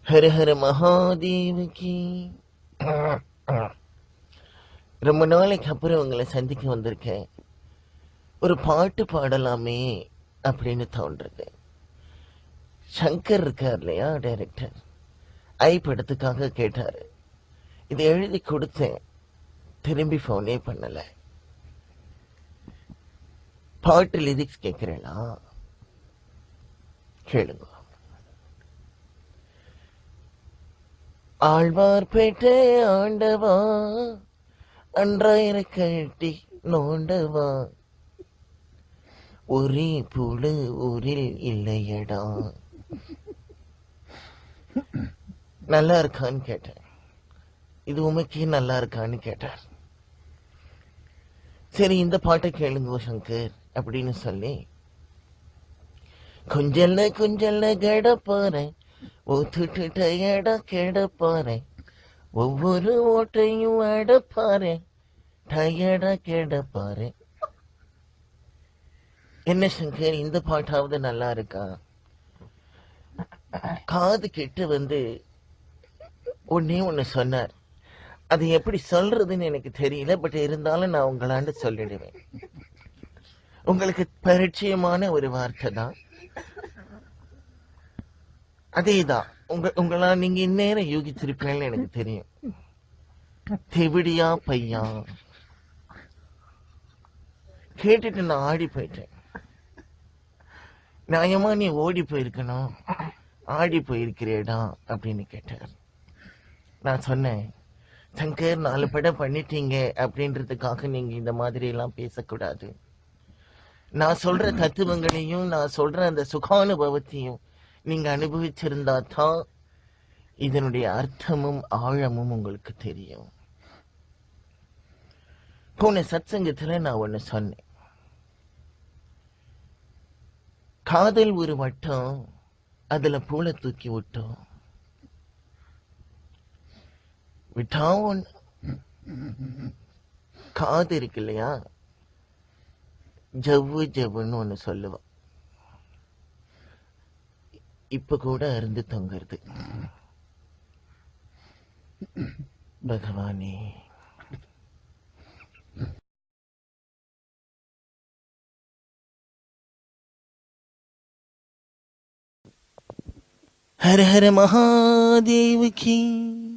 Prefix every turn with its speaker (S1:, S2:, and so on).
S1: ஹர ஹர மகாதேவகி ரொம்ப நாளைக்கு அப்புறம் உங்களை சந்திக்க வந்திருக்கேன் ஒரு பாட்டு பாடலாமே அப்படின்னு தோன்றது சங்கர் இருக்கார் இல்லையா டைரக்டர் ஐ படத்துக்காக கேட்டாரு இதை எழுதி கொடுத்தேன் திரும்பி ஃபோனே பண்ணல பாட்டு லிரிக்ஸ் கேட்கிறேனா கேளுங்க ஆழ்வார்பேட்டை ஆண்டவா அன்றாயிர கட்டி நோண்டவா ஒரே புழு ஊரில் இல்லையடா நல்லா இருக்கான்னு கேட்டேன் இது உமைக்கு நல்லா இருக்கான்னு கேட்டார் சரி இந்த பாட்டை கேளுங்க சங்கர் அப்படின்னு சொல்லி கொஞ்சல்ல கொஞ்சல்ல கெட போறேன் ஊத்துட்டு டயர்டா கெட போறேன் ஒவ்வொரு ஓட்டையும் அட பாறேன் டயர்டா கெட பாறேன் என்ன சங்கர் இந்த பாட்டாவது நல்லா இருக்கா காது கெட்டு வந்து ஒன்னே ஒண்ணு சொன்னார் அது எப்படி சொல்றதுன்னு எனக்கு தெரியல பட் இருந்தாலும் நான் உங்களாண்ட சொல்லிடுவேன் உங்களுக்கு பரிச்சயமான ஒரு வார்த்தை தான் அதேதான் உங்க உங்களா நீங்க இந்நேரம் யூகிச்சிருப்பீங்கன்னு எனக்கு தெரியும் தெவிடியா பையா கேட்டுட்டு நான் ஆடி போயிட்டேன் நியாயமா நீ ஓடி போயிருக்கணும் ஆடி போயிருக்கிறேடா அப்படின்னு கேட்டார் நான் சொன்னேன் சங்கர் நாலு படம் பண்ணிட்டீங்க அப்படின்றதுக்காக நீங்க இந்த மாதிரி எல்லாம் பேசக்கூடாது நான் சொல்ற தத்துவங்களையும் நான் சொல்ற அந்த சுகானுபவத்தையும் நீங்க அனுபவிச்சிருந்தா தான் இதனுடைய அர்த்தமும் ஆழமும் உங்களுக்கு தெரியும் போன சத்சங்கத்துல நான் ஒண்ணு சொன்னேன் காதல் ஒரு வட்டம் அதுல பூளை தூக்கி விட்டோம் விட்டா ஒண்ணு காது இருக்கு இல்லையா ஜவ்வு ஜவ்வுன்னு ஒண்ணு சொல்லுவான் இப்ப கூட அருந்து தொங்குறது பகவானே ஹர ஹர மகாதேவ கீ